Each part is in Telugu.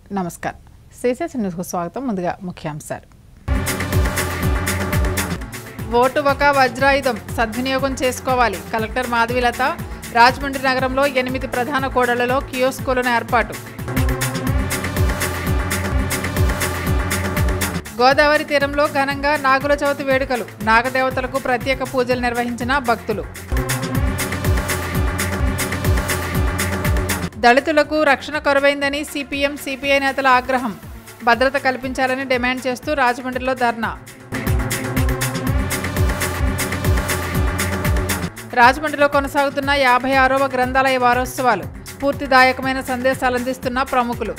నమస్కారం సిసిఎస్ న్యూస్కు స్వాగతం ముందుగా ముఖ్యాంశాలు ఓటు ఒక వజ్రాయుధం సద్వినియోగం చేసుకోవాలి కలెక్టర్ మాధవిలత రాజమండ్రి నగరంలో ఎనిమిది ప్రధాన కూడళ్లలో కియోస్కోలను ఏర్పాటు గోదావరి తీరంలో ఘనంగా నాగుల చవితి వేడుకలు నాగదేవతలకు ప్రత్యేక పూజలు నిర్వహించిన భక్తులు దళితులకు రక్షణ కరువైందని సిపిఎం సిపిఐ నేతల ఆగ్రహం భద్రత కల్పించాలని డిమాండ్ చేస్తూ రాజమండ్రిలో ధర్నా రాజమండ్రిలో కొనసాగుతున్న యాభై ఆరవ గ్రంథాలయ వారోత్సవాలు స్ఫూర్తిదాయకమైన సందేశాలు అందిస్తున్న ప్రముఖులు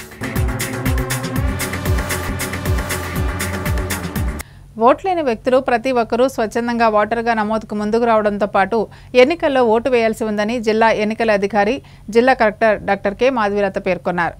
ఓట్లేని వ్యక్తులు ప్రతి ఒక్కరూ స్వచ్ఛందంగా ఓటరుగా నమోదుకు ముందుకు రావడంతో పాటు ఎన్నికల్లో ఓటు వేయాల్సి ఉందని జిల్లా ఎన్నికల అధికారి జిల్లా కలెక్టర్ డాక్టర్ కె మాధవీలత పేర్కొన్నారు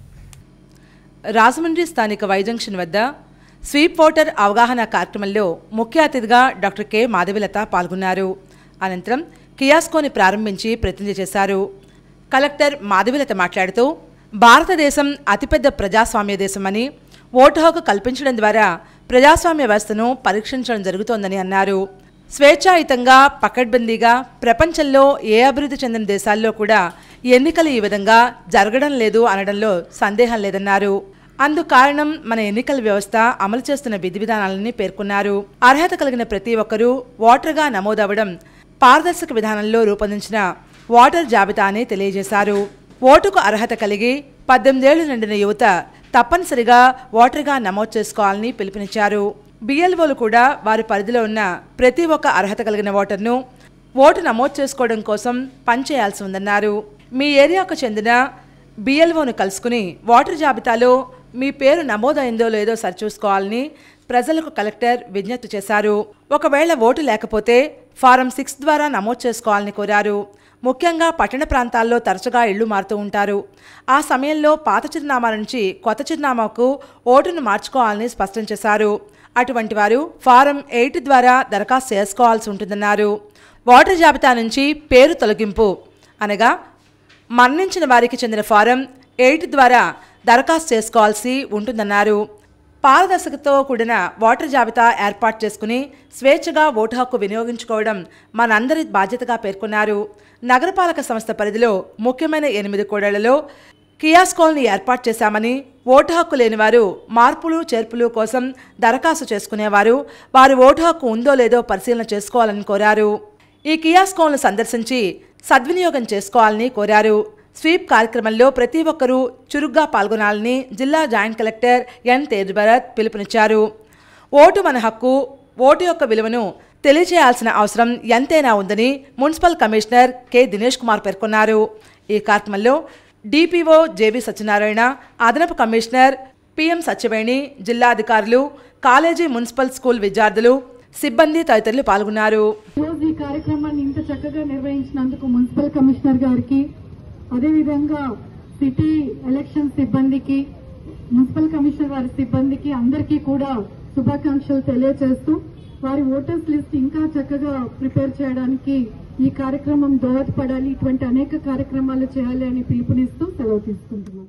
రాజమండ్రి స్థానిక వై జంక్షన్ వద్ద స్వీప్ ఓటర్ అవగాహన కార్యక్రమంలో ముఖ్య అతిథిగా డాక్టర్ కె మాధవిలత పాల్గొన్నారు అనంతరం కియాస్కోని ప్రారంభించి ప్రతినిధి చేశారు కలెక్టర్ మాధవిలత మాట్లాడుతూ భారతదేశం అతిపెద్ద ప్రజాస్వామ్య దేశమని ఓటు హక్కు కల్పించడం ద్వారా ప్రజాస్వామ్య వ్యవస్థను పరీక్షించడం జరుగుతోందని అన్నారు స్వేచ్ఛాయుతంగా పకడ్బందీగా ప్రపంచంలో ఏ అభివృద్ధి చెందిన దేశాల్లో కూడా ఎన్నికలు ఈ విధంగా జరగడం లేదు అనడంలో సందేహం లేదన్నారు అందుకు కారణం మన ఎన్నికల వ్యవస్థ అమలు చేస్తున్న విధి విధానాలని పేర్కొన్నారు అర్హత కలిగిన ప్రతి ఒక్కరూ ఓటర్గా నమోదవడం పారదర్శక విధానంలో రూపొందించిన ఓటర్ జాబితా అని తెలియజేశారు ఓటుకు అర్హత కలిగి పద్దెనిమిదేళ్లు నిండిన యువత తప్పనిసరిగా ఓటర్గా నమోదు చేసుకోవాలని పిలుపునిచ్చారు బిఎల్ఓలు కూడా వారి పరిధిలో ఉన్న ప్రతి ఒక్క అర్హత కలిగిన ఓటర్ను ఓటు నమోదు చేసుకోవడం కోసం పనిచేయాల్సి ఉందన్నారు మీ ఏరియాకు చెందిన బిఎల్ఓను కలుసుకుని ఓటర్ జాబితాలో మీ పేరు నమోదైందో లేదో సరిచూసుకోవాలని ప్రజలకు కలెక్టర్ విజ్ఞప్తి చేశారు ఒకవేళ ఓటు లేకపోతే ఫారం సిక్స్ ద్వారా నమోదు చేసుకోవాలని కోరారు ముఖ్యంగా పట్టణ ప్రాంతాల్లో తరచుగా ఇళ్లు మారుతూ ఉంటారు ఆ సమయంలో పాత చిరునామా నుంచి కొత్త చిరునామాకు ఓటును మార్చుకోవాలని స్పష్టం చేశారు అటువంటి వారు ఫారం ఎయిట్ ద్వారా దరఖాస్తు చేసుకోవాల్సి ఉంటుందన్నారు ఓటర్ జాబితా నుంచి పేరు తొలగింపు అనగా మరణించిన వారికి చెందిన ఫారం ఎయిట్ ద్వారా దరఖాస్తు చేసుకోవాల్సి ఉంటుందన్నారు పారదర్శకతో కూడిన ఓటర్ జాబితా ఏర్పాటు చేసుకుని స్వేచ్ఛగా ఓటు హక్కు వినియోగించుకోవడం మనందరి బాధ్యతగా పేర్కొన్నారు నగరపాలక సంస్థ పరిధిలో ముఖ్యమైన ఎనిమిది కూడళ్లలో కియాస్కోల్ని ఏర్పాటు చేశామని ఓటు హక్కు లేనివారు మార్పులు చేర్పులు కోసం దరఖాస్తు చేసుకునేవారు వారి ఓటు హక్కు ఉందో లేదో పరిశీలన చేసుకోవాలని కోరారు ఈ కియాస్కోల్ను సందర్శించి సద్వినియోగం చేసుకోవాలని కోరారు స్వీప్ కార్యక్రమంలో ప్రతి ఒక్కరూ చురుగ్గా పాల్గొనాలని జిల్లా జాయింట్ కలెక్టర్ ఎన్ తేజ్భరత్ పిలుపునిచ్చారు ఓటు మన హక్కు ఓటు యొక్క విలువను తెలియచేయాల్సిన అవసరం ఎంతైనా ఉందని municipal commissioner K Dinesh Kumar పేర్కొన్నారు ఈ కార్యక్రమంలో డిపిఓ జేబి సత్యనారాయణ అదనపు కమిషనర్ పిఎం సత్యవేణి జిల్లా అధికారులు కాలేజీ మున్సిపల్ స్కూల్ విద్యార్థులు సిబ్బంది తదితరులు పాల్గొన్నారు ఈరోజు ఈ కార్యక్రమాన్ని ఇంత చక్కగా నిర్వహించినందుకు మున్సిపల్ కమిషనర్ గారికి అదేవిధంగా సిటీ ఎలక్షన్ సిబ్బందికి మున్సిపల్ కమిషనర్ వారి సిబ్బందికి అందరికీ కూడా శుభాకాంక్షలు తెలియజేస్తూ వారి ఓటర్స్ లిస్ట్ ఇంకా చక్కగా ప్రిపేర్ చేయడానికి ఈ కార్యక్రమం దోహదపడాలి ఇటువంటి అనేక కార్యక్రమాలు చేయాలి అని పిలుపునిస్తూ సెలవు తీసుకుంటున్నాం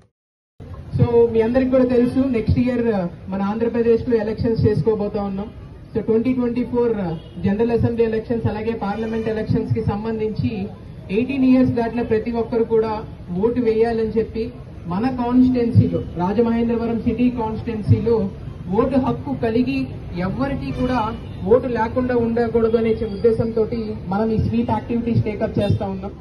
సో మీ అందరికి కూడా తెలుసు నెక్స్ట్ ఇయర్ మన ఆంధ్రప్రదేశ్ లో ఎలక్షన్స్ చేసుకోబోతా ఉన్నాం so twenty twenty four general assembly elections అలాగే పార్లమెంట్ ఎలక్షన్స్ కి సంబంధించి ఎయిటీన్ ఇయర్స్ దాటిన ప్రతి ఒక్కరు కూడా ఓటు వేయాలని చెప్పి మన కాన్స్టిట్యున్సీలో రాజమహేంద్రవరం సిటీ కాన్స్టిట్యున్సీలో ఓటు హక్కు కలిగి ఎవ్వరికీ కూడా ఓటు లేకుండా ఉండకూడదు అనే ఉద్దేశంతో మనం ఈ స్వీప్ యాక్టివిటీస్ టేకప్ చేస్తా ఉన్నాం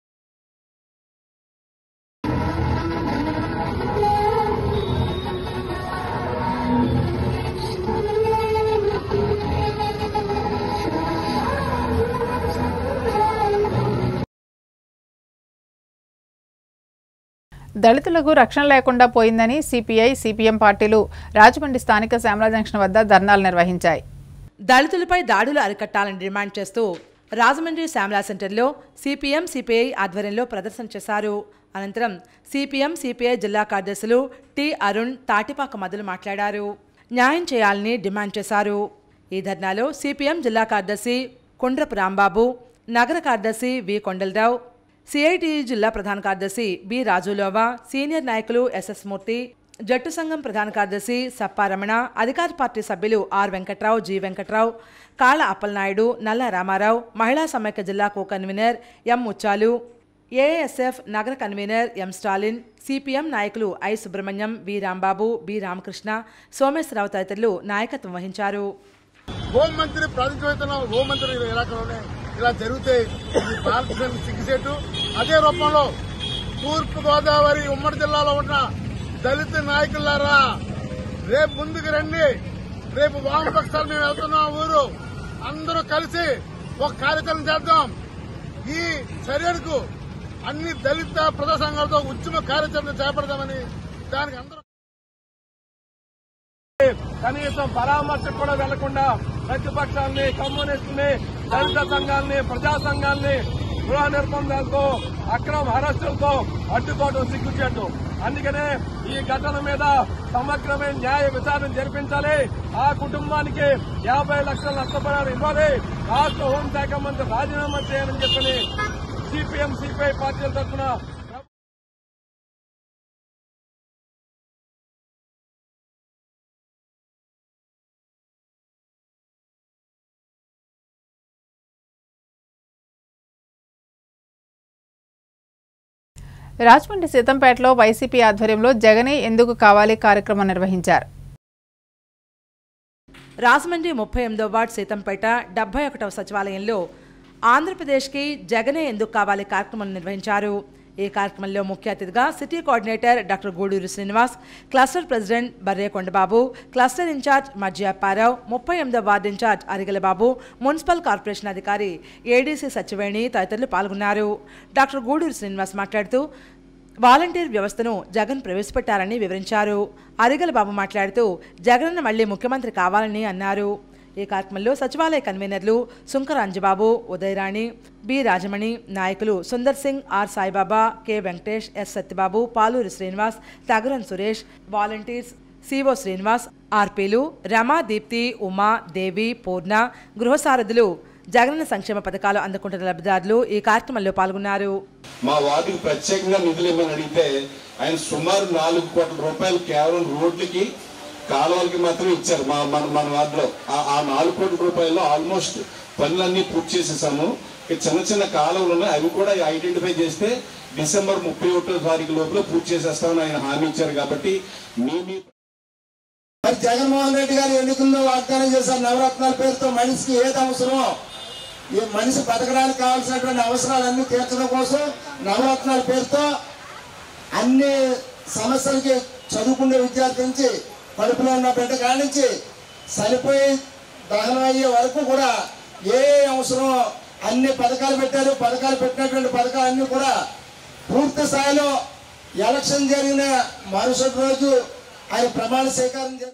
దళితులకు రక్షణ లేకుండా పోయిందని సిపిఐ సిపిఎం పార్టీలు రాజమండ్రి స్థానిక శ్యామలా జంక్షన్ వద్ద ధర్నాలు నిర్వహించాయి దళితులపై దాడులు అరికట్టాలని డిమాండ్ చేస్తూ రాజమండ్రి శ్యామలా సెంటర్లో సిపిఎం సిపిఐ ఆధ్వర్యంలో ప్రదర్శన చేశారు అనంతరం సిపిఎం సిపిఐ జిల్లా కార్యదర్శులు టి అరుణ్ తాటిపాక మధులు మాట్లాడారు న్యాయం చేయాలని డిమాండ్ చేశారు ఈ ధర్నాలో సిపిఎం జిల్లా కార్యదర్శి కుండ్రపు రాంబాబు నగర కార్యదర్శి వి కొండలరావు సిఐటి జిల్లా ప్రధాన కార్యదర్శి బి రాజులోవా సీనియర్ నాయకులు ఎస్ఎస్ మూర్తి జట్టు సంఘం ప్రధాన కార్యదర్శి సప్పారమణ అధికార పార్టీ సభ్యులు ఆర్ వెంకట్రావు జి వెంకట్రావు కాళ్ళ అప్పలనాయుడు నల్ల రామారావు మహిళా సమైక్య జిల్లా co convener M Muchalu ASF నగర కన్వీనర్ ఎం స్టాలిన్ సిపిఎం నాయకులు I Subrahmanyam V Rambabu B Ramakrishna Someswararao తదితరులు నాయకత్వం వహించారు హోంమంత్రి ప్రాతినిధ్యం హోంమంత్రి ఇలాకాలోనే ఇలా జరిగితే ఇది భారతదేశం సిగ్గుసేటు అదే రూపంలో తూర్పు గోదావరి ఉమ్మడి జిల్లాలో ఉన్న దళిత నాయకులారా రేపు ముందుకు రండి రేపు వామపక్షాలు మేము వెళ్తున్నాం ఊరు అందరూ కలిసి ఒక కార్యక్రమం చేద్దాం ఈ చర్యలకు అన్ని దళిత ప్రజా సంఘాలతో ఉద్యమ కార్యాచరణ చేపడదామని దానికి అందరూ కనీసం పరామర్శకు కూడా వెళ్లకుండా ప్రతిపక్షాన్ని కమ్యూనిస్టుల్ని దళిత సంఘాలని ప్రజా సంఘాలని గృహ నిర్బంధాలతో అక్రమ అరెస్టులతో అడ్డుకోవడం సిగ్గుచేటు అందుకనే ఈ ఘటన మీద సమగ్రమైన న్యాయ విచారణ జరిపించాలి ఆ కుటుంబానికి యాభై లక్షల నష్టపరిహారం ఇవ్వాలి రాష్ట్ర హోంశాఖ మంత్రి రాజీనామా చేయాలని చెప్పని సిపిఎం సిపిఐ పార్టీల తరఫున రాజమండ్రి సీతంపేటలో వైసీపీ ఆధ్వర్యంలో జగనే ఎందుకు కావాలి కార్యక్రమం నిర్వహించారు రాజమండ్రి ముప్పై ఎనిమిదో వార్డ్ సీతంపేట డెబ్బై ఒకటవ సచివాలయంలో ఆంధ్రప్రదేశ్కి జగనే ఎందుకు కావాలి కార్యక్రమం నిర్వహించారు ఈ కార్యక్రమంలో ముఖ్య అతిథిగా city coordinator doctor Guduru Srinivas cluster president Barre Kondababu cluster in charge Madhyaparao ముప్పై ఎనిమిదో ward in charge Arigala Babu municipal corporation అధికారి ఏడీసీ సచివేణి తదితరులు పాల్గొన్నారు డాక్టర్ గూడూరు శ్రీనివాస్ మాట్లాడుతూ వాలంటీర్ వ్యవస్థను జగన్ ప్రవేశపెట్టారని వివరించారు అరిగల బాబు మాట్లాడుతూ జగన్ మళ్లీ ముఖ్యమంత్రి కావాలని అన్నారు ఈ కార్యక్రమంలో సచివాలయ కన్వీనర్లు సుంకర అంజబాబు ఉదయరాణి బి రాజమణి నాయకులు Sundar Singh R Saibaba K Venkatesh S Satyababu Paluri Srinivas Tagaran Suresh volunteers CO Srinivas ఆర్పీలు రమా దీప్తి ఉమా దేవి పూర్ణ గృహసారథులు జగనన్న సంక్షేమ పథకాలు అందుకుంటున్న లబ్ధిదారులు ఈ కార్యక్రమంలో పాల్గొన్నారు మా వార్డుకి ప్రత్యేకంగా నిధులు ఇవ్వమని అడిగితే ఆయన సుమారు నాలుగు కోట్ల రూపాయలు కేవలం రోడ్లకి కాలువలకి మాత్రం ఇచ్చారు మా మన మన వార్డులో ఆ- ఆ నాలుగు కోట్ల రూపాయల్లో ఆల్మోస్ట్ పనులన్నీ పూర్తి చేసేసాము ఇక చిన్న చిన్న కాలువలు ఉన్నాయి అవి కూడా ఐడెంటిఫై చేస్తే డిసెంబర్ ముప్పై ఒకటో తారీఖు లోపల పూర్తి చేసేస్తామని ఆయన హామీ ఇచ్చారు కాబట్టి మీ మీ మరి జగన్మోహన్ రెడ్డి గారు ఎన్నికల్లో వాగ్దానం చేశారు నవరత్నాల పేరుతో మనిషికి ఏది అవసరమో ఈ మనిషి బతకడానికి కావాల్సినటువంటి అవసరాలన్నీ తీర్చడం కోసం నవరత్నాల పేరుతో అన్ని సమస్యలకి చదువుకునే విద్యార్థి నుంచి కడుపులో ఉన్న బిడ్డ కానించి చనిపోయి దహనం అయ్యే వరకు కూడా ఏ ఏ అవసరమో అన్ని పథకాలు పెట్టారు పథకాలు పెట్టినటువంటి పథకాలన్నీ కూడా పూర్తి స్థాయిలో ఎలక్షన్ జరిగిన మరుసటి రోజు ఆయన ప్రమాణ స్వీకారం చేస్తారు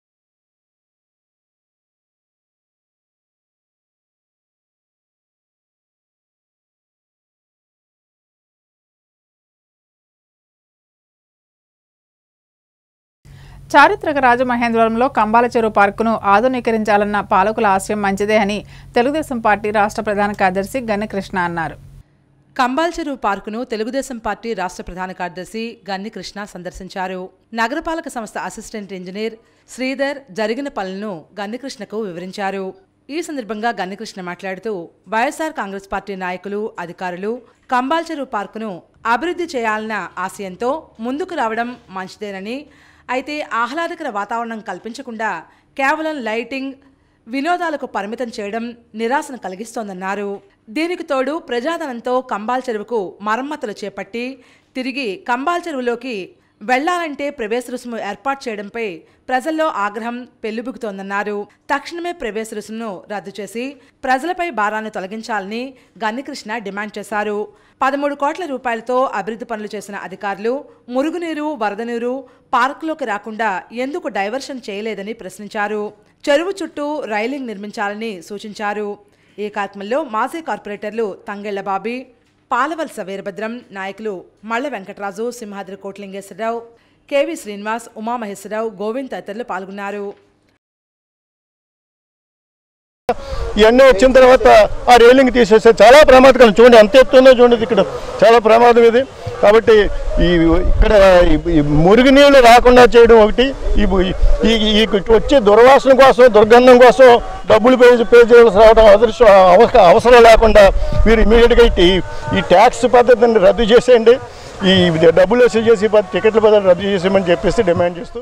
చారిత్రక రాజమహేంద్రవరంలో కంబాల చెరువు పార్కును ఆధునీకరించాలన్న పాలకుల ఆశయం మంచిదే అని తెలుగుదేశం పార్టీ రాష్ట్ర ప్రధాన కార్యదర్శి గన్ని కృష్ణ అన్నారు కంబాల్ చెరువు పార్కును తెలుగుదేశం పార్టీ రాష్ట్ర ప్రధాన కార్యదర్శి గన్ని కృష్ణ సందర్శించారు నగరపాలక సంస్థ అసిస్టెంట్ ఇంజనీర్ శ్రీధర్ జరిగిన పనులను గన్నికృష్ణకు వివరించారు ఈ సందర్భంగా గన్నికృష్ణ మాట్లాడుతూ వైఎస్ఆర్ కాంగ్రెస్ పార్టీ నాయకులు అధికారులు కంబాల్ చెరువు పార్కును అభివృద్ధి చేయాలన్న ఆశయంతో ముందుకు రావడం మంచిదేనని అయితే ఆహ్లాదకర వాతావరణం కల్పించకుండా కేవలం లైటింగ్ వినోదాలకు పరిమితం చేయడం నిరాశను కలిగిస్తోందన్నారు దీనికి తోడు ప్రజాధనంతో కంబాల్ చెరువుకు మరమ్మతులు చేపట్టి తిరిగి కంబాల్ చెరువులోకి వెళ్లాలంటే ప్రవేశ రుసుము ఏర్పాటు చేయడంపై ప్రజల్లో ఆగ్రహం పెళ్లిబుకుతోందన్నారు తక్షణమే ప్రవేశ రుసుమును రద్దు చేసి ప్రజలపై భారాన్ని తొలగించాలని గన్నికృష్ణ డిమాండ్ చేశారు పదమూడు కోట్ల రూపాయలతో అభివృద్ధి పనులు చేసిన అధికారులు మురుగునీరు వరద నీరు పార్కులోకి రాకుండా ఎందుకు డైవర్షన్ చేయలేదని ప్రశ్నించారు చెరువు చుట్టూ రైలింగ్ నిర్మించాలని సూచించారు ఈ కార్యక్రమంలో మాజీ కార్పొరేటర్లు తంగెళ్ల బాబీ పాలవలస వీరభద్రం నాయకులు మల్ల వెంకటరాజు సింహాద్రి కోట్లింగేశ్వరరావు కేవి శ్రీనివాస్ ఉమామహేశ్వరరావు గోవింద్ తదితరులు పాల్గొన్నారు ఇవన్నీ వచ్చిన తర్వాత ఆ రైలింగ్ తీసేస్తే చాలా ప్రమాదకరం చూడండి ఎంత ఎత్తుందో చూడండి ఇక్కడ చాలా ప్రమాదం ఇది కాబట్టి ఈ ఇక్కడ ఈ- ఈ మురుగు నీళ్లు రాకుండా చేయడం ఒకటి ఈ ఈ ఈ వచ్చే దుర్వాసన కోసం దుర్గంధం కోసం డబ్బులు పే పే చేయాల్సి రావడం అవసరం అవస- అవసరం లేకుండా మీరు ఇమీడియట్గా ఈ ఈ ట్యాక్స్ పద్ధతిని రద్దు చేసేయండి ఈ డబ్బులు వసూలు చేసి పద్ధతి టికెట్ల పద్ధతి రద్దు చేసేయమని చెప్పేసి డిమాండ్ చేస్తూ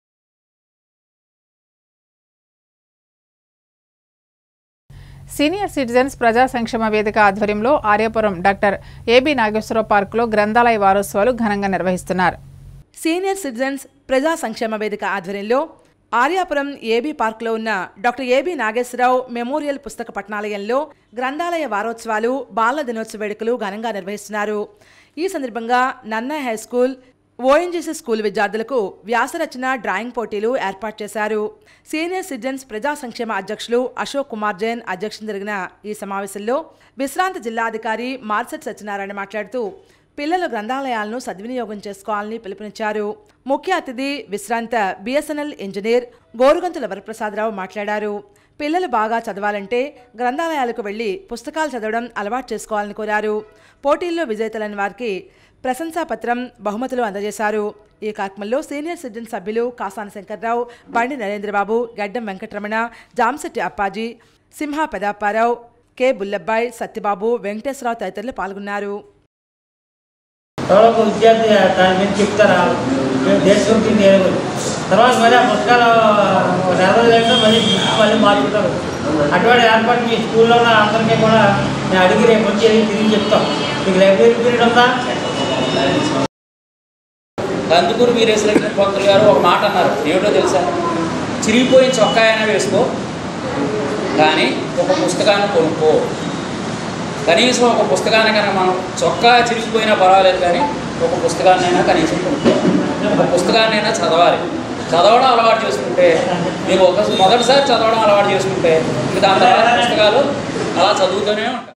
సీనియర్ సిటిజన్స్ ప్రజా సంక్షేమ వేదిక ఆధ్వర్యంలో ఆర్యాపురం డాక్టర్ ఏబి నాగేశ్వరరావు పార్కులో గ్రంథాలయ వారోత్సవాలు ఘనంగా నిర్వహిస్తున్నారు సీనియర్ సిటిజన్స్ ప్రజా సంక్షేమ వేదిక ఆధ్వర్యంలో ఆర్యాపురం ఏబీ పార్కులో ఉన్న డాక్టర్ ఏబి నాగేశ్వరరావు మెమోరియల్ పుస్తక పట్నాలయంలో గ్రంథాలయ వారోత్సవాలు బాల దినోత్సవ వేడుకలు ఘనంగా నిర్వహిస్తున్నారు ఈ సందర్భంగా నన్న హై స్కూల్ ఓఎన్జీసీ స్కూల్ విద్యార్థులకు వ్యాసరచన డ్రాయింగ్ పోటీలు ఏర్పాటు చేశారు సీనియర్ సిటిజన్స్ ప్రజా సంక్షేమ అధ్యక్షులు అశోక్ కుమార్ జైన్ అధ్యక్షతన జరిగిన ఈ సమావేశంలో విశ్రాంత జిల్లాధికారి మార్సెట్ సత్యనారాయణ మాట్లాడుతూ పిల్లలు గ్రంథాలయాలను సద్వినియోగం చేసుకోవాలని పిలుపునిచ్చారు ముఖ్య అతిథి విశ్రాంత బిఎస్ఎన్ఎల్ ఇంజనీర్ గోరుగంతుల వరప్రసాదరావు మాట్లాడారు పిల్లలు బాగా చదవాలంటే గ్రంథాలయాలకు వెళ్లి పుస్తకాలు చదవడం అలవాటు చేసుకోవాలని కోరారు పోటీల్లో విజేతలైన వారికి ప్రశంసాపత్రం బహుమతులు అందజేశారు ఈ కార్యక్రమంలో సీనియర్ సిటిజన్ సభ్యులు కాసాని శంకర్రావు బండి నరేంద్రబాబు గడ్డం వెంకటరమణ జాంశెట్టి అప్పాజీ సింహ పెదాపారావు కె బుల్లబ్బాయ్ సత్యబాబు వెంకటేశ్వరరావు తదితరులు పాల్గొన్నారు ఎవరో ఒక విద్యార్థి దాని మీద చెప్తారా మేము దేశభక్తి నేను తర్వాత మళ్ళీ ఆ పుస్తకాలు నెరవేరలేక మళ్ళీ బుక్స్ మళ్ళీ మార్చుకుంటారు అటువంటి ఏర్పాటు మీ స్కూల్లో ఉన్న అందరికీ కూడా నేను అడిగి రేపు వచ్చి అడిగి తిరిగి చెప్తాం మీకు లైబ్రరీ పీరియడ్ ఉందా కందుకూరు వీరేశ్వర పంతులు గారు ఒక మాట అన్నారు ఏమిటో తెలుసా చిరిగిపోయిన చొక్కా అయినా వేసుకో కానీ ఒక పుస్తకాన్ని కొనుక్కో కనీసం ఒక పుస్తకాన్ని కనుక మనం చొక్కా చిరిగిపోయినా పర్వాలేదు కానీ ఒక పుస్తకాన్నైనా కనీసం కొనుక్కో ఒక పుస్తకాన్నైనా చదవాలి చదవడం అలవాటు చేసుకుంటే మీరు ఒక మొదటిసారి చదవడం అలవాటు చేసుకుంటే ఇంకా దాని తర్వాత పుస్తకాలు అలా చదువుతూనే ఉంటాయి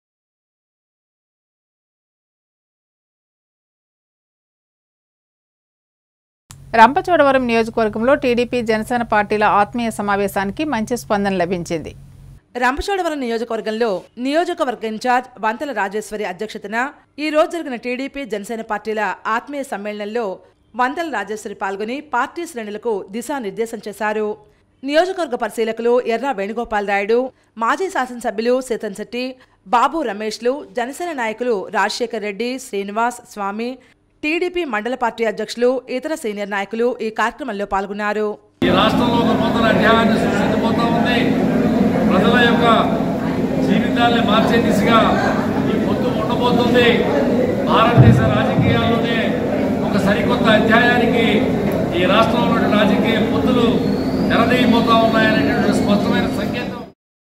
రంపచోడవరం నియోజకవర్గంలో టీడీపీ జనసేన పార్టీల ఆత్మీయ సమావేశానికి మంచి స్పందన లభించింది రంపచోడవరం నియోజకవర్గంలో నియోజకవర్గ ఇన్ఛార్జ్ వంతల రాజేశ్వరి అధ్యక్షతన ఈ రోజు జరిగిన టీడీపీ జనసేన పార్టీల ఆత్మీయ సమ్మేళనంలో వంతల రాజేశ్వరి పాల్గొని పార్టీ శ్రేణులకు దిశానిర్దేశం చేశారు నియోజకవర్గ పరిశీలకులు ఎర్ర వేణుగోపాల్ రాయుడు మాజీ శాసనసభ్యులు సీతన్ శెట్టి బాబు రమేష్లు జనసేన నాయకులు రాజశేఖర్ రెడ్డి శ్రీనివాస్ స్వామి టీడీపీ మండల పార్టీ అధ్యక్షులు ఇతర సీనియర్ నాయకులు ఈ కార్యక్రమంలో పాల్గొన్నారు ఈ రాష్ట్రంలో ఒక నూతన అధ్యాయాన్ని సృష్టించబోతా ఉంది ప్రజల యొక్క జీవితాల్ని మార్చే దిశగా ఈ పొత్తు ఉండబోతుంది భారతదేశ రాజకీయాల్లోనే ఒక సరికొత్త అధ్యాయానికి ఈ రాష్ట్రంలో ఉన్న రాజకీయ పొత్తులు తెరదీయబోతా ఉన్నాయనేటువంటి స్పష్టమైన సంకేతం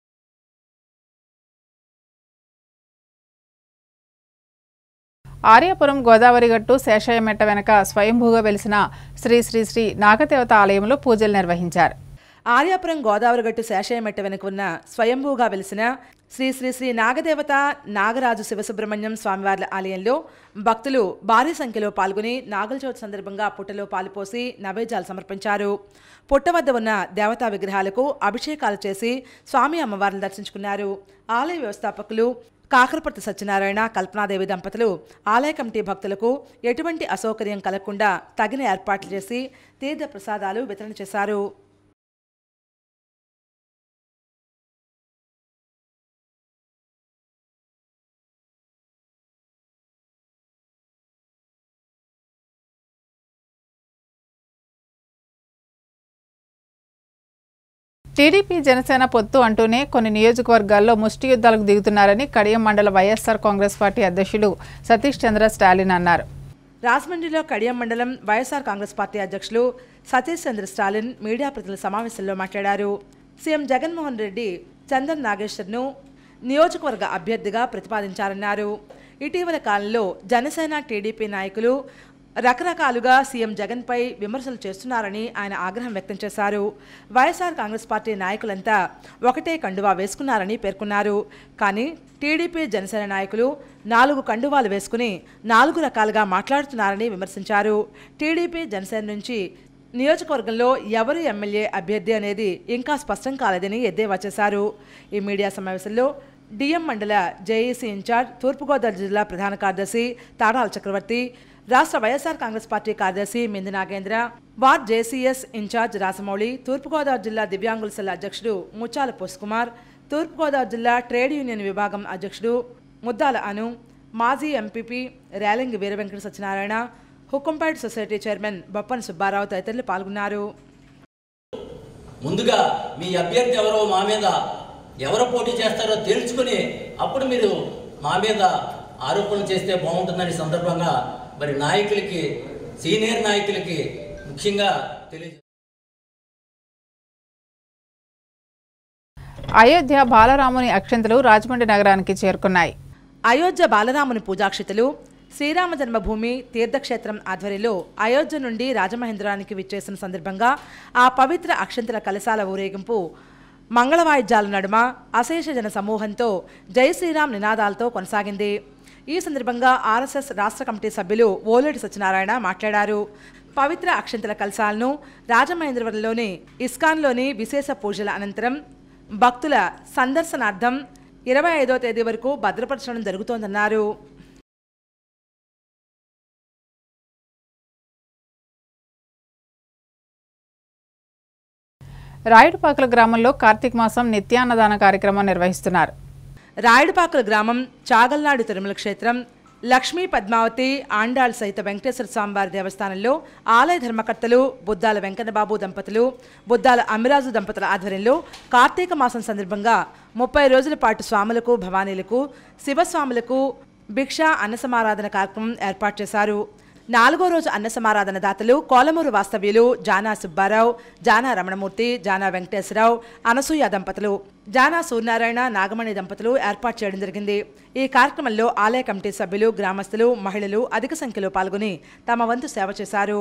ఆర్యాపురం గోదావరి గట్టు శేషయ్యమెట్ట వెనక స్వయంభూగా వెలిసిన శ్రీ శ్రీ శ్రీ నాగదేవత ఆలయంలో పూజలు నిర్వహించారు ఆర్యాపురం గోదావరిగట్టు శేషయ్యమెట్ట వెనుక ఉన్న స్వయంభూగా వెలిసిన శ్రీ శ్రీ శ్రీ నాగదేవత నాగరాజు శివసుబ్రహ్మణ్యం స్వామివార్ల ఆలయంలో భక్తులు భారీ సంఖ్యలో పాల్గొని నాగుల చవితి సందర్భంగా పుట్టలో పాలుపోసి నైవేద్యాలు సమర్పించారు పుట్ట వద్ద ఉన్న దేవతా విగ్రహాలకు అభిషేకాలు చేసి స్వామి అమ్మవారిని దర్శించుకున్నారు ఆలయ వ్యవస్థాపకులు కాకరపర్తి సత్యనారాయణ కల్పనాదేవి దంపతులు ఆలయ కమిటీ భక్తులకు ఎటువంటి అసౌకర్యం కలగకుండా తగిన ఏర్పాట్లు చేసి తీర్థ ప్రసాదాలు వితరణ చేశారు టీడీపీ జనసేన పొత్తు అంటూనే కొన్ని నియోజకవర్గాల్లో ముష్టి యుద్ధాలకు దిగుతున్నారని కడియం మండల వైఎస్ఆర్ కాంగ్రెస్ పార్టీ అధ్యక్షుడు సతీష్ చంద్ర స్టాలిన్ అన్నారు రాజమండ్రిలో కడియం మండలం వైఎస్ఆర్ కాంగ్రెస్ పార్టీ అధ్యక్షులు సతీష్ చంద్ర స్టాలిన్ మీడియా ప్రతినిధుల సమావేశంలో మాట్లాడారు సీఎం జగన్మోహన్ రెడ్డి చందన్ నాగేశ్వర్ను నియోజకవర్గ అభ్యర్థిగా ప్రతిపాదించారన్నారు ఇటీవల కాలంలో జనసేన టీడీపీ నాయకులు రకరకాలుగా సీఎం జగన్పై విమర్శలు చేస్తున్నారని ఆయన ఆగ్రహం వ్యక్తం చేశారు వైఎస్ఆర్ కాంగ్రెస్ పార్టీ నాయకులంతా ఒకటే కండువా వేసుకున్నారని పేర్కొన్నారు కానీ టీడీపీ జనసేన నాయకులు నాలుగు కండువాలు వేసుకుని నాలుగు రకాలుగా మాట్లాడుతున్నారని విమర్శించారు టీడీపీ జనసేన నుంచి నియోజకవర్గంలో ఎవరు ఎమ్మెల్యే అభ్యర్థి అనేది ఇంకా స్పష్టం కాలేదని ఎద్దేవా చేశారు ఈ మీడియా సమావేశంలో డిఎం మండల జేఏసీ ఇన్ఛార్జ్ తూర్పుగోదావరి జిల్లా ప్రధాన కార్యదర్శి తాడాల చక్రవర్తి రాష్ట్ర వైఎస్ఆర్ కాంగ్రెస్ పార్టీ కార్యదర్శి Mindi Nagendra ward JCS in charge Rasamouli Thurpugodavari జిల్లా దివ్యాంగుల సెల్ అధ్యక్షుడు ముచ్చాల కుమార్ తూర్పుగోదావరి జిల్లా ట్రేడ్ యూనియన్ విభాగం అధ్యక్షుడు ముద్దాల అను మాజీ MPP Relangi Veeravenkata Satyanarayana Hukumpet society chairman Boppana Subbarao తదితరులు పాల్గొన్నారు ముందుగా మీ అభ్యర్థి ఎవరో మా మీద ఎవరు పోటీ చేస్తారో తేల్చుకుని అప్పుడు మీరు మా మీద ఆరోపణలు చేస్తే బాగుంటుందని సందర్భంగా మరి నాయకులకి సీనియర్ నాయకులకి ముఖ్యంగా తెలియజే అయోధ్య బాలరాముని అక్షంతలు రాజమండ్రి నగరానికి చేరుకున్నాయి అయోధ్య బాలరాముని పూజాక్షితులు శ్రీరామ జన్మభూమి తీర్థక్షేత్రం ఆధ్వర్యంలో అయోధ్య నుండి రాజమహేంద్రానికి విచ్చేసిన సందర్భంగా ఆ పవిత్ర అక్షంతల కలశాల ఊరేగింపు మంగళవాయిద్యాల నడుమ అశేష జన సమూహంతో జై శ్రీరామ్ నినాదాలతో కొనసాగింది ఈ సందర్భంగా ఆర్ఎస్ఎస్ రాష్ట్ర కమిటీ సభ్యులు ఓలేటి సత్యనారాయణ మాట్లాడారు పవిత్ర అక్షంతల కలశాలను రాజమహేంద్రవరంలోని ఇస్కాన్లోని విశేష పూజల అనంతరం భక్తుల సందర్శనార్థం ఇరవై ఐదో తేదీ వరకు భద్రపరచడం జరుగుతోందన్నారు రాయుడుపాకల గ్రామంలో కార్తీక మాసం నిత్యాన్నదాన కార్యక్రమం నిర్వహిస్తున్నారు రాయుడుపాకల గ్రామం చాగల్నాడు తిరుమల క్షేత్రం లక్ష్మీ పద్మావతి ఆండాళ్ సహిత వెంకటేశ్వర స్వామివారి దేవస్థానంలో ఆలయ ధర్మకర్తలు బుద్దాల వెంకన్నబాబు దంపతులు బుద్దాల అమిరాజు దంపతుల ఆధ్వర్యంలో కార్తీక మాసం సందర్భంగా ముప్పై రోజుల పాటు స్వాములకు భవానీలకు శివస్వాములకు భిక్ష అన్నసమారాధన కార్యక్రమం ఏర్పాటు చేశారు నాలుగో రోజు అన్న సమారాధన దాతలు కోలమూరు వాస్తవ్యులు జానా సుబ్బారావు జానా రమణమూర్తి జానా వెంకటేశ్వరరావు అనసూయ దంపతులు జానా సూర్యనారాయణ నాగమణి దంపతులు ఏర్పాటు చేయడం జరిగింది ఈ కార్యక్రమంలో ఆలయ కమిటీ సభ్యులు గ్రామస్తులు మహిళలు అధిక సంఖ్యలో పాల్గొని తమ వంతు సేవ చేశారు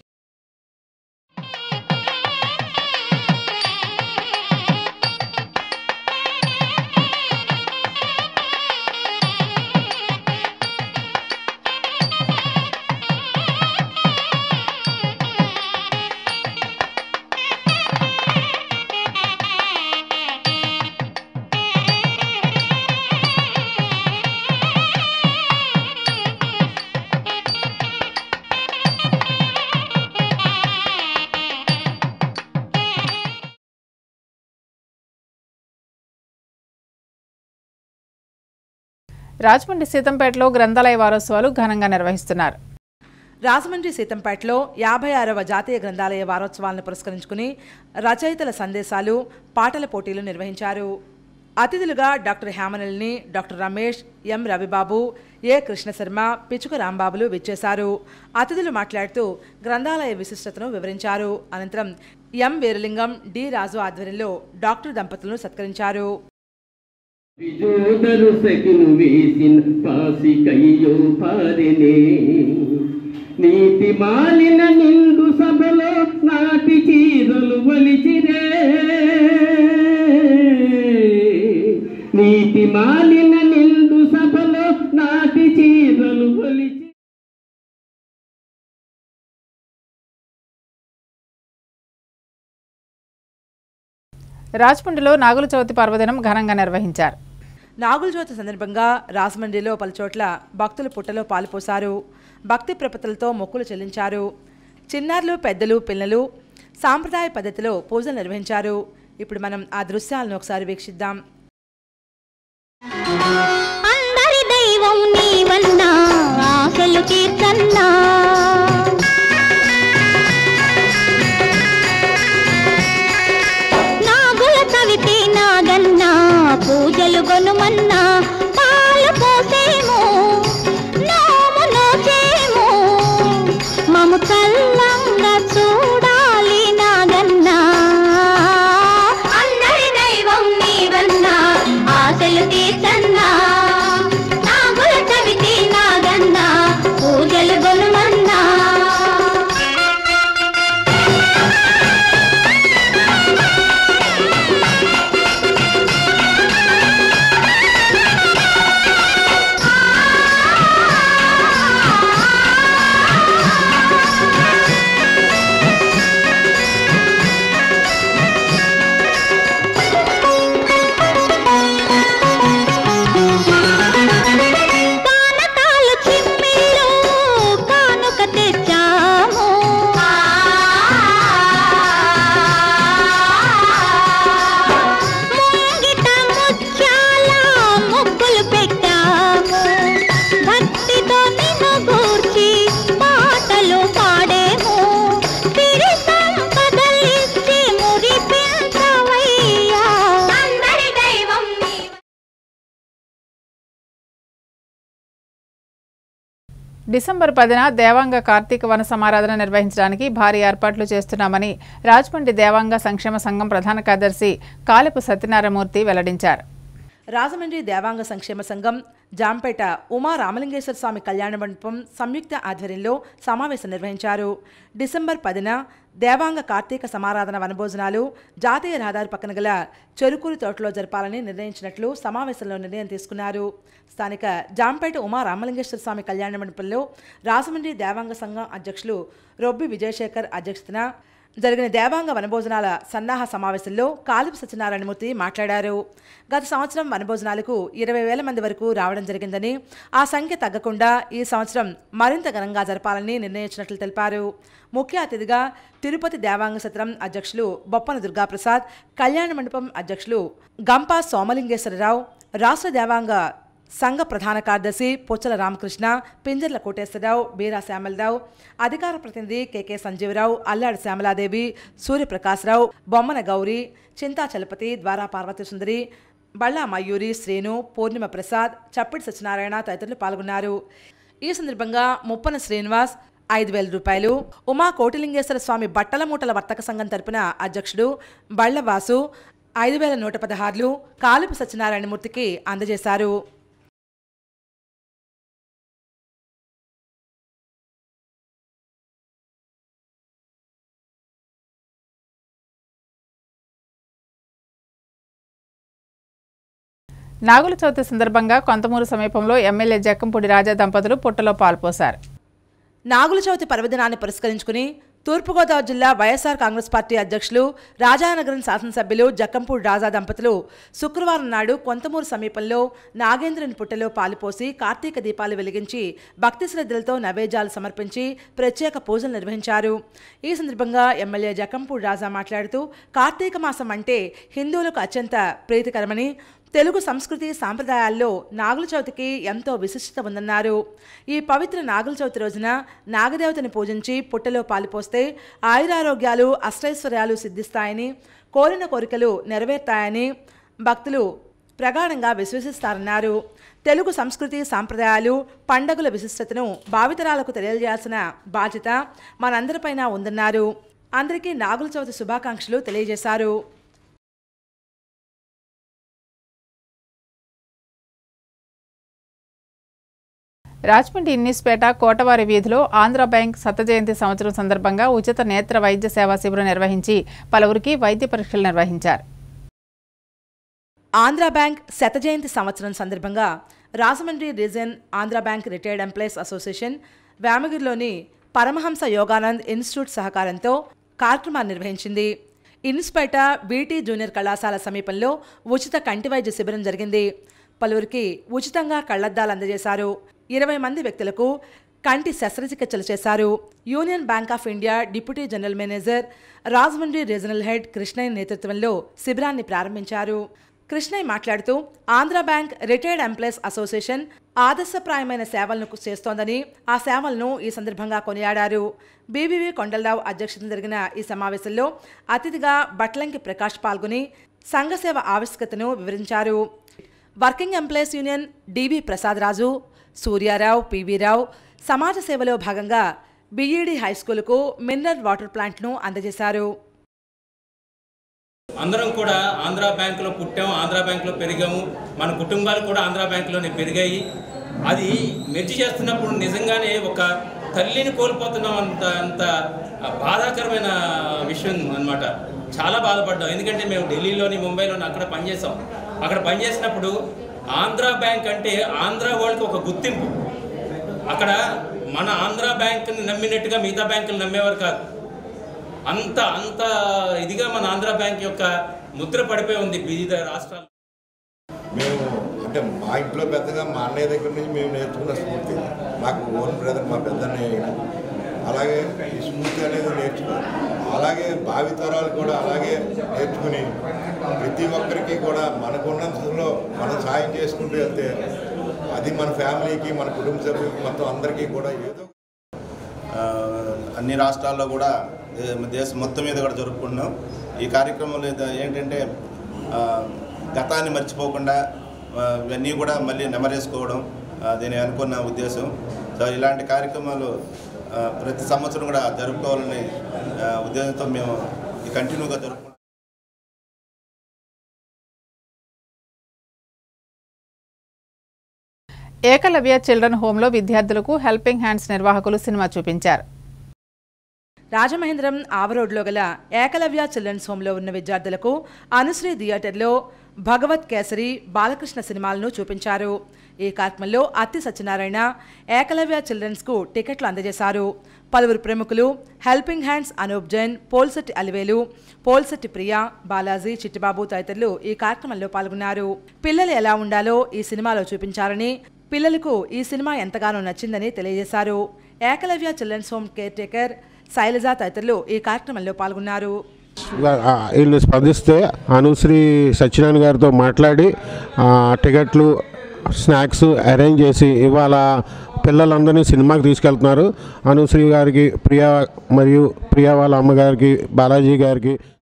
రాజమండ్రి సీతంపేటలో గ్రంథాలయ వారోత్సవాలు ఘనంగా నిర్వహిస్తున్నారు రాజమండ్రి సీతంపేటలో యాభై ఆరవ జాతీయ గ్రంథాలయ వారోత్సవాలను పురస్కరించుకుని రచయితల సందేశాలు పాటల పోటీలు నిర్వహించారు అతిథులుగా doctor Hemanalini doctor Ramesh M Ravibabu A Krishnasharma Pichuka రాంబాబులు విచ్చేశారు అతిథులు మాట్లాడుతూ గ్రంథాలయ విశిష్టతను వివరించారు అనంతరం ఎం వీరలింగం డి రాజు ఆధ్వర్యంలో డాక్టర్ దంపతులను సత్కరించారు విజోదరు సకిను వేసిన పాసి కయ్యో పారినే నీతి మాలిన నిండు సభలో నాటి చీరలు వలిచిరే నీతి మాలిన నిండు సభలో నాటి చీరలు వలిచి రాజమండ్రిలో నాగుల చవితి పర్వదినం ఘనంగా నిర్వహించారు నాగుల జ్యోతి సందర్భంగా రాజమండ్రిలో పలుచోట్ల భక్తులు పుట్టలో పాలుపోశారు భక్తి ప్రపతులతో మొక్కులు చెల్లించారు చిన్నారులు పెద్దలు పిల్లలు సాంప్రదాయ పద్ధతిలో పూజలు నిర్వహించారు ఇప్పుడు మనం ఆ దృశ్యాలను ఒకసారి వీక్షిద్దాం అందరి దైవం నీవన్నా ఆశలు తీర్చన్నా నాగుల కవితే నాగన్నా పూజలు గొనుమన్నా పాలు పోసేమో నోము నోచేమో మము కల్లంగా చూడాలి నాగన్నా అందరి దైవం నీవన్నా ఆశలు తీర్చన్నా నాగుల కవితే నాగన్నా పూజలు గొనుమన్నా డిసెంబర్ పదిన దేవాంగ కార్తీక వన సమారాధన నిర్వహించడానికి భారీ ఏర్పాట్లు చేస్తున్నామని రాజమండ్రి దేవాంగ సంక్షేమ సంఘం ప్రధాన కార్యదర్శి కాలపు సత్యనారాయణమూర్తి వెల్లడించారు రాజమండ్రి దేవాంగ సంక్షేమ సంఘం జాంపేట ఉమా రామలింగేశ్వర స్వామి కళ్యాణ మండపం సంయుక్త ఆధ్వర్యంలో సమావేశం నిర్వహించారు డిసెంబర్ పదిన దేవాంగ కార్తీక సమారాధన వనభోజనాలు జాతీయ రహదారి పక్కన గల చెరుకూరి తోటలో జరపాలని నిర్ణయించినట్లు సమావేశంలో నిర్ణయం తీసుకున్నారు స్థానిక జాంపేట ఉమా రామలింగేశ్వర స్వామి కళ్యాణ మండపంలో రాజమండ్రి దేవాంగ సంఘం అధ్యక్షులు రొబ్బి విజయశేఖర్ అధ్యక్షతన జరిగిన దేవాంగ వనభోజనాల సన్నాహ సమావేశంలో కాలుపు సత్యనారాయణమూర్తి మాట్లాడారు గత సంవత్సరం వనభోజనాలకు ఇరవై వేల మంది వరకు రావడం జరిగిందని ఆ సంఖ్య తగ్గకుండా ఈ సంవత్సరం మరింత ఘనంగా జరపాలని నిర్ణయించినట్లు తెలిపారు ముఖ్య అతిథిగా తిరుపతి దేవాంగ సత్రం అధ్యక్షులు బొప్పన దుర్గాప్రసాద్ కళ్యాణ మండపం అధ్యక్షులు గంపా సోమలింగేశ్వరరావు రాష్ట్ర దేవాంగ సంఘ ప్రధాన కార్యదర్శి పొచ్చల రామకృష్ణ పింజర్ల కోటేశ్వరరావు బీరా శ్యామలరావు అధికార ప్రతినిధి కెకే సంజీవరావు అల్లాడి శ్యామలాదేవి సూర్యప్రకాశ్రావు బొమ్మన గౌరి చింతా చలపతి ద్వారా పార్వతి సుందరి బళ్ళా మయూరి శ్రేణు పూర్ణిమ ప్రసాద్ చప్పిడి సత్యనారాయణ తదితరులు పాల్గొన్నారు ఈ సందర్భంగా ముప్పన శ్రీనివాస్ ఐదు వేల రూపాయలు ఉమా కోటిలింగేశ్వర స్వామి బట్టల మూటల వర్తక సంఘం తరపున అధ్యక్షుడు బళ్ళవాసు ఐదు వేల నూట పదహారులు కాలుపు సత్యనారాయణమూర్తికి అందజేశారు నాగుల చవితి సందర్భంగా కొంతమూరు సమీపంలో ఎమ్మెల్యే జక్కంపూడి రాజా దంపతులు పుట్టలో పాల్పోశారు నాగుల చవితి పర్వదినాన్ని పురస్కరించుకుని తూర్పుగోదావరి జిల్లా వైఎస్ఆర్ కాంగ్రెస్ పార్టీ అధ్యక్షులు రాజానగరం శాసనసభ్యులు జక్కంపూడి రాజా దంపతులు శుక్రవారం నాడు కొంతమూరు సమీపంలో నాగేంద్రుని పుట్టలో పాలుపోసి కార్తీక దీపాలు వెలిగించి భక్తి శ్రద్ధలతో నైవేద్యాలు సమర్పించి ప్రత్యేక పూజలు నిర్వహించారు ఈ సందర్భంగా ఎమ్మెల్యే జక్కంపూడి రాజా మాట్లాడుతూ కార్తీక మాసం అంటే హిందువులకు అత్యంత ప్రీతికరమని తెలుగు సంస్కృతి సాంప్రదాయాల్లో నాగుల చవితికి ఎంతో విశిష్టత ఉందన్నారు ఈ పవిత్ర నాగుల చవితి రోజున నాగదేవతని పూజించి పుట్టలో పాలుపోస్తే ఆయురారోగ్యాలు అష్టైశ్వర్యాలు సిద్ధిస్తాయని కోరిన కోరికలు నెరవేరుతాయని భక్తులు ప్రగాఢంగా విశ్వసిస్తారన్నారు తెలుగు సంస్కృతి సాంప్రదాయాలు పండగల విశిష్టతను భావితరాలకు తెలియజేయాల్సిన బాధ్యత మనందరిపైన ఉందన్నారు అందరికీ నాగుల చవితి శుభాకాంక్షలు తెలియజేశారు రాజమండ్రి ఇన్నిస్పేట కోటవారి వీధిలో ఆంధ్ర బ్యాంక్ శత జయంతి సంవత్సరం సందర్భంగా ఉచిత నేత్ర వైద్య సేవా శిబిరం నిర్వహించి పలువురికి వైద్య పరీక్షలు నిర్వహించారు ఆంధ్ర బ్యాంక్ శత జయంతి సంవత్సరం సందర్భంగా Rajahmundry region Andhra bank retired employees association వేమగిరిలోని పరమహంస యోగానంద్ ఇన్స్టిట్యూట్ సహకారంతో కార్యక్రమాన్ని నిర్వహించింది ఇన్స్పేట బీటీ జూనియర్ కళాశాల సమీపంలో ఉచిత కంటి వైద్య శిబిరం జరిగింది పలువురికి ఉచితంగా కళ్లద్దాలు అందజేశారు ఇరవై మంది వ్యక్తులకు కంటి శస్త్రచికిత్సలు చేశారు union bank of India deputy general manager Rajahmundry regional head Krishnaiah నేతృత్వంలో శిబిరాన్ని ప్రారంభించారు కృష్ణయ్య మాట్లాడుతూ Andhra bank retired employees association ఆదర్శప్రాయమైన సేవలను చేస్తోందని ఆ సేవలను ఈ సందర్భంగా కొనియాడారు బీబీవీ కొండలరావు అధ్యక్షతన జరిగిన ఈ సమావేశంలో అతిథిగా బట్లంకి ప్రకాష్ పాల్గొని సంఘసేవ ఆవశ్యకతను వివరించారు వర్కింగ్ ఎంప్లాయీస్ యూనియన్ డివి ప్రసాద్ రాజు సూర్యారావు పివిరావు సమాజ సేవలో భాగంగా బిఈడి హైస్కూలుకు మినరల్ వాటర్ ప్లాంట్ను అందజేశారు అందరం కూడా ఆంధ్ర బ్యాంకులో పుట్టాము ఆంధ్ర బ్యాంకులో పెరిగాము మన కుటుంబాలు కూడా ఆంధ్ర బ్యాంకులోనే పెరిగాయి అది మెర్జి చేస్తున్నప్పుడు నిజంగానే ఒక తల్లిని కోల్పోతున్నాం అంత అంత బాధాకరమైన విషయం అన్నమాట చాలా బాధపడ్డాం ఎందుకంటే మేము ఢిల్లీలోని ముంబైలోని అక్కడ పనిచేసాం అక్కడ పనిచేసినప్పుడు ఆంధ్ర బ్యాంక్ అంటే ఆంధ్ర వాళ్ళకి ఒక గుర్తింపు అక్కడ మన ఆంధ్ర బ్యాంకుని నమ్మినట్టుగా మిగతా బ్యాంకులు నమ్మేవారు కాదు అంత అంత ఇదిగా మన ఆంధ్ర బ్యాంక్ యొక్క ముద్ర పడిపోయి ఉంది వివిధ రాష్ట్రాలు మేము అంటే మా ఇంట్లో పెద్దగా మా అన్నయ్య దగ్గర నుంచి మేము నేర్చుకున్న స్ఫూర్తి మాకు ఓన్ బ్రదర్ మా పెద్ద అన్నయ్య అలాగే ఈ స్ఫూర్తి అనేది నేర్చుకున్నాం అలాగే భావితరాలు కూడా అలాగే నేర్చుకుని ప్రతి ఒక్కరికి కూడా మనకున్నంతలో మనం సాయం చేసుకుంటూ వెళ్తే అది మన ఫ్యామిలీకి మన కుటుంబ సభ్యులకి మొత్తం అందరికీ కూడా ఏదో ఆ, అన్ని రాష్ట్రాల్లో కూడా ఏ, దేశం మొత్తం మీద కూడా జరుపుకుంటున్నాం ఈ కార్యక్రమంలో ఇది ఏంటంటే ఆ, గతాన్ని మర్చిపోకుండా ఆ, ఇవన్నీ కూడా మళ్ళీ నెమరేసుకోవడం ఆ, దీని అనుకున్న ఉద్దేశం సో ఇలాంటి కార్యక్రమాలు ఆ, ప్రతి సంవత్సరం కూడా జరుపుకోవాలని ఆ, ఉద్దేశంతో మేము ఈ కంటిన్యూగా జరుపుకుంటాం ఏకలవ్య చిల్డ్రన్ హోంలో విద్యార్థులకు హెల్పింగ్ హ్యాండ్స్ నిర్వాహకులు సినిమా చూపించారు రాజమహేంద్రం ఆవరోడ్లో గల ఏకలవ్య చిల్డ్రన్స్ హోంలో ఉన్న విద్యార్థులకు అనుశ్రీ థియేటర్లో భగవత్ కేసరి బాలకృష్ణ సినిమాలను చూపించారు ఈ కార్యక్రమంలో అత్తి సత్యనారాయణ ఏకలవ్య చిల్డ్రన్స్కు టికెట్లు అందజేశారు పలువురు ప్రముఖులు హెల్పింగ్ హ్యాండ్స్ అనూప్ జైన్ పోల్సెట్టి అలివేలు పోల్సెట్టి ప్రియ బాలాజీ చిట్టిబాబు తదితరులు ఈ కార్యక్రమంలో పాల్గొన్నారు పిల్లలు ఎలా ఉండాలో ఈ సినిమాలో చూపించారని పిల్లలకు ఈ సినిమా ఎంతగానో నచ్చిందని తెలియజేశారు Ekalavya children's home caretaker Shailaja తదితరులు ఈ కార్యక్రమంలో పాల్గొన్నారు ఆ, వీళ్ళు స్పందిస్తే అనుశ్రీ సత్యనారాయణ గారితో మాట్లాడి ఆ, టికెట్లు స్నాక్స్ అరేంజ్ చేసి ఇవాళ పిల్లలందరినీ సినిమాకి తీసుకెళ్తున్నారు అనుశ్రీ గారికి ప్రియా మరియు ప్రియా వాళ్ళ అమ్మగారికి బాలాజీ గారికి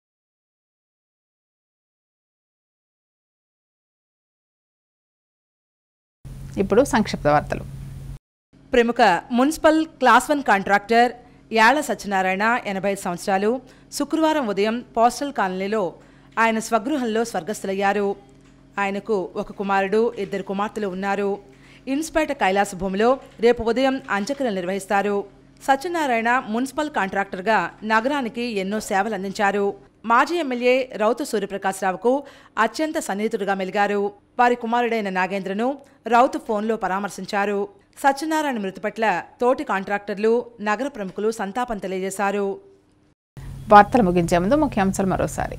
ఇప్పుడు సంక్షిప్త వార్తలు ప్రముఖ municipal class one contractor Yalla Satyanarayana ఎనభై ఐదు సంవత్సరాలు శుక్రవారం ఉదయం పోస్టల్ కాలనీలో ఆయన స్వగృహంలో స్వర్గస్థులయ్యారు ఆయనకు ఒక కుమారుడు ఇద్దరు కుమార్తెలు ఉన్నారు ఇన్స్పేట కైలాస భూమిలో రేపు ఉదయం అంత్యక్రియలు నిర్వహిస్తారు సత్యనారాయణ మున్సిపల్ కాంట్రాక్టర్గా నగరానికి ఎన్నో సేవలు అందించారు మాజీ ఎమ్మెల్యే రౌతు సూర్యప్రకాశ్రావుకు అత్యంత సన్నిహితుడిగా మెలిగారు వారి కుమారుడైన నాగేంద్రను రౌతు ఫోన్లో పరామర్శించారు సత్యనారాయణ మృతి పట్ల తోటి కాంట్రాక్టర్లు నగర ప్రముఖులు సంతాపం తెలియజేశారు వార్తలు ముగించే ముందు ముఖ్యాంశాలు మరోసారి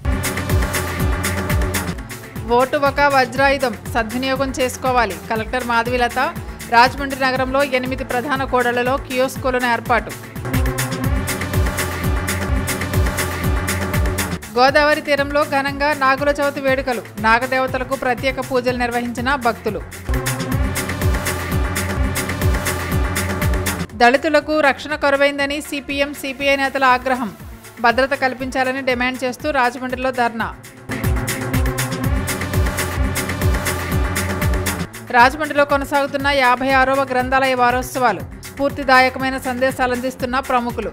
ఓటు ఒక వజ్రాయుధం సద్వినియోగం చేసుకోవాలి కలెక్టర్ మాధవిలత రాజమండ్రి నగరంలో ఎనిమిది ప్రధాన కూడళ్లలో కియోస్కోలను ఏర్పాటు గోదావరి తీరంలో ఘనంగా నాగుల చవితి వేడుకలు నాగదేవతలకు ప్రత్యేక పూజలు నిర్వహించిన భక్తులు దళితులకు రక్షణ కొరవైందని సిపిఎం సిపిఐ నేతల ఆగ్రహం భద్రత కల్పించాలని డిమాండ్ చేస్తూ రాజమండ్రిలో ధర్నా రాజమండ్రిలో కొనసాగుతున్న యాభై ఆరవ గ్రంథాలయ వారోత్సవాలు స్ఫూర్తిదాయకమైన సందేశాలు అందిస్తున్న ప్రముఖులు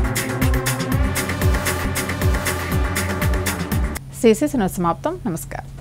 సిసిసి సమాప్తం నమస్కారం